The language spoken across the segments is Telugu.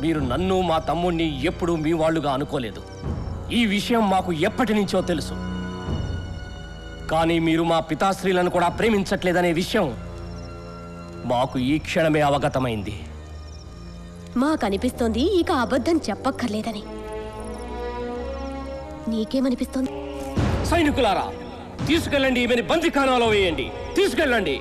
మీరు నన్ను మా తమ్ముణ్ణి ఎప్పుడూ మీ వాళ్ళుగా అనుకోలేదు ఈ విషయం మాకు ఎప్పటి నుంచో తెలుసు కానీ మీరు మా పితాశ్రీలను కూడా ప్రేమించట్లేదనే విషయం మాకు ఈ క్షణమే అవగతమైంది మాకనిపిస్తోంది ఇక అబద్ధం చెప్పక్కర్లేదని నీకేమనిపిస్తోంది సైనికులారా తీసుకెళ్ళండి ఈమెని బందిఖానాలో వేయండి తీసుకెళ్ళండి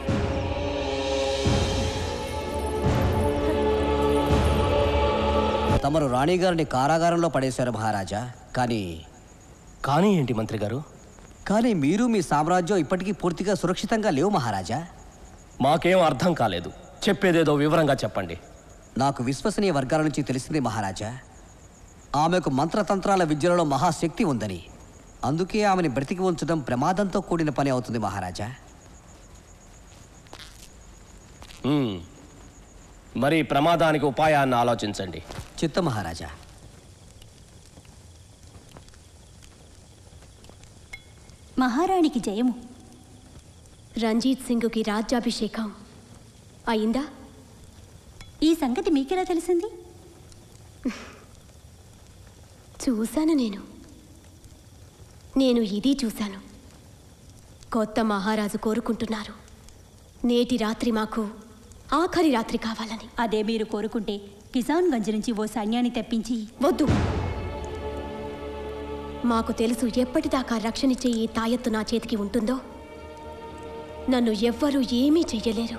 తమరు రాణిగారిని కారాగారంలో పడేశారు మహారాజా కానీ కానీ ఏంటి మంత్రి గారు కానీ మీరు మీ సామ్రాజ్యం ఇప్పటికీ పూర్తిగా సురక్షితంగా లేవు మహారాజా మాకేం అర్థం కాలేదు చెప్పేదేదో వివరంగా చెప్పండి నాకు విశ్వసనీయ వర్గాల నుంచి తెలిసింది మహారాజా ఆమెకు మంత్రతంత్రాల విద్యలలో మహాశక్తి ఉందని అందుకే ఆమెని బ్రతికి ఉంచడం ప్రమాదంతో కూడిన పని అవుతుంది మహారాజా మ్మ్. మరి ప్రమాదానికి ఉపాయాన్ని ఆలోచించండి చిత్త మహారాజా మహారాణికి జయము రంజీత్ సింగ్కి రాజ్యాభిషేకం అయిందా ఈ సంగతి మీకెలా తెలిసింది చూశాను నేను నేను ఇది చూశాను కొత్త మహారాజు కోరుకుంటున్నారు నేటి రాత్రి మాకు ఆఖరి రాత్రి కావాలని అదే మీరు కోరుకుంటే కిసాన్ గంజ్ నుంచి ఓ సైన్యాన్ని తెప్పించి వద్దు మాకు తెలుసు ఎప్పటిదాకా రక్షణిచ్చే ఈ తాయత్తు నా చేతికి ఉంటుందో నన్ను ఎవ్వరూ ఏమీ చెయ్యలేరు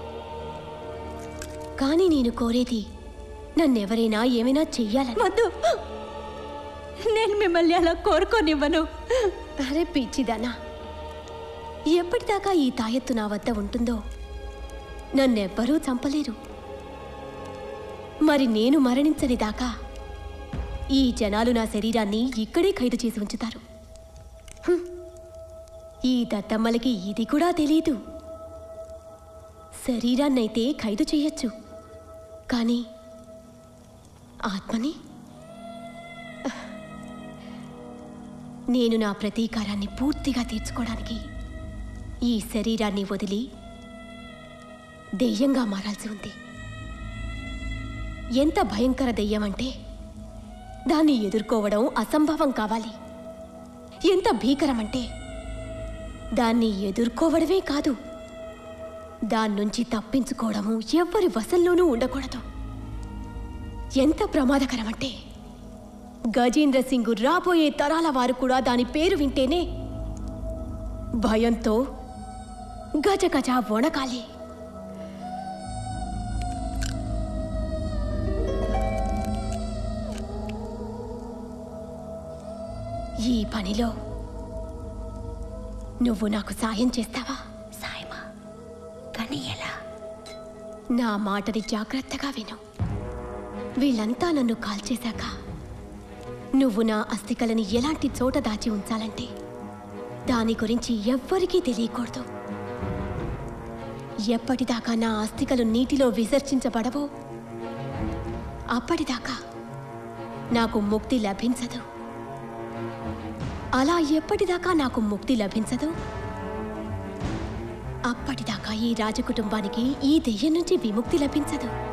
కానీ నేను కోరేది నన్నెవరైనా ఏమైనా చెయ్యాలని వద్దు నేను మిమ్మల్ని అలా కోరుకోనివ్వను అరే పిచ్చిదానా ఎప్పటిదాకా ఈ తాయత్తు నా వద్ద ఉంటుందో నన్నెవ్వరూ చంపలేరు మరి నేను మరణించని దాకా ఈ జనాలు నా శరీరాన్ని ఇక్కడే ఖైదు చేసి ఉంచుతారు హ్మ్. ఈ దత్తమ్మలకి ఇది కూడా తెలీదు శరీరాన్నైతే ఖైదు చేయొచ్చు కానీ ఆత్మని నేను నా ప్రతీకారాన్ని పూర్తిగా తీర్చుకోవడానికి ఈ శరీరాన్ని వదిలి దెయ్యంగా మారాల్సి ఉంది ఎంత భయంకర దెయ్యం అంటే దాన్ని ఎదుర్కోవడం అసంభవం కావాలి ఎంత భీకరమంటే దాన్ని ఎదుర్కోవడమే కాదు దాని నుంచి తప్పించుకోవడము ఎవ్వరి వశంలోనూ ఉండకూడదు ఎంత ప్రమాదకరమంటే గజేంద్ర సింగ్ రాబోయే తరాల వారు కూడా దాని పేరు వింటేనే భయంతో గజ గజ వణకాలి ఈ పనిలో నువ్వు నాకు సాయం చేస్తావా సాయమా కానీ ఎలా నా మాటని జాగ్రత్తగా విను వీళ్ళంతా నన్ను కాల్చేశాక నువ్వు నా అస్థికలని ఎలాంటి చోట దాచి ఉంచాలంటే దాని గురించి ఎవ్వరికీ తెలియకూడదు ఎప్పటిదాకా నా అస్థికలు నీటిలో విసర్జించబడవో అప్పటిదాకా నాకు ముక్తి లభించదు అలా ఎప్పటిదాకా నాకు ముక్తి లభించదు అప్పటిదాకా ఈ రాజకుటుంబానికి ఈ దెయ్యం నుంచి విముక్తి లభించదు